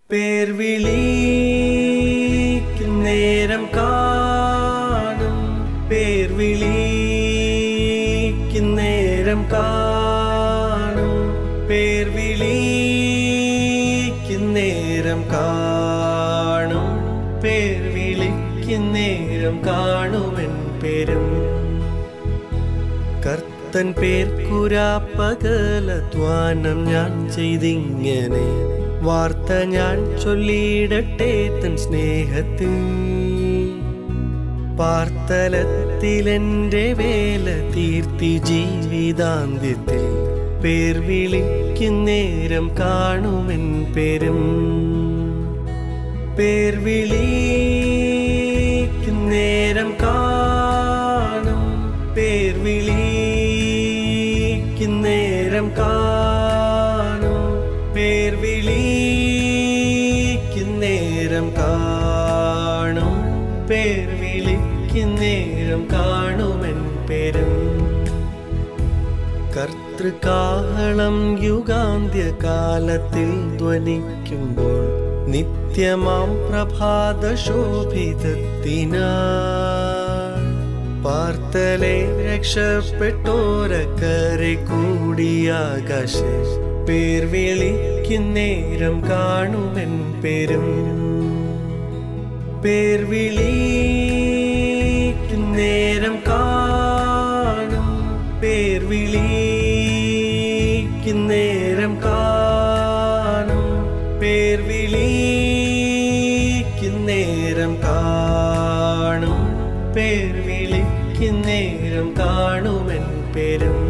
പേർ വിളിക്കും നേരം കാണും പേർ വിളിക്കും നേരം കാണും പേർ വിളിക്കും നേരം കാണും പേർ വിളിക്കും നേരം കാണുവൻ പേരും കർത്തൻ പേർക്കുരാപ്പകലധ്വാനം ഞാൻ ചെയ്തിങ്ങനെ വാർത്ത ഞാൻ ചൊല്ലിയിടട്ടെ തൻ സ്നേഹത്തിൽ പാർത്തലത്തിലെന്റെ വേല തീർത്തി ജീവിതാന്ത്യത്തിൽ പേർ വിളിക്കുന്നേരം കാണുമെൻ പേരും പേർ വിളിക്കുന്നേരം കാണും പേർ വിളിക്കുന്നേരം കാണും പേർ വിളിക്കുന്നേരം കാണും പേർ വിളിക്കുന്നേരം കാണുമെൻ പേരും കർത്തൃകാഹളം യുഗാന്ത്യകാലത്തിൽ ധ്വനിക്കുമ്പോൾ നിത്യമാം പ്രഭാത ശോഭിതത്തിനാ പാർത്തലെ രക്ഷപ്പെട്ടോരക്കരെ കൂടിയാകാശ പേർ വിളിക്കുന്നേരം കാണുമെൻ പേരും പേർ വിളിക്കുന്നേരം കാണും പേർ വിളിക്കുന്നേരം കാണും പേർ വിളിക്കുന്നേരം കാണും പേർ വിളിക്കുന്നേരം കാണുമെൻ പേരും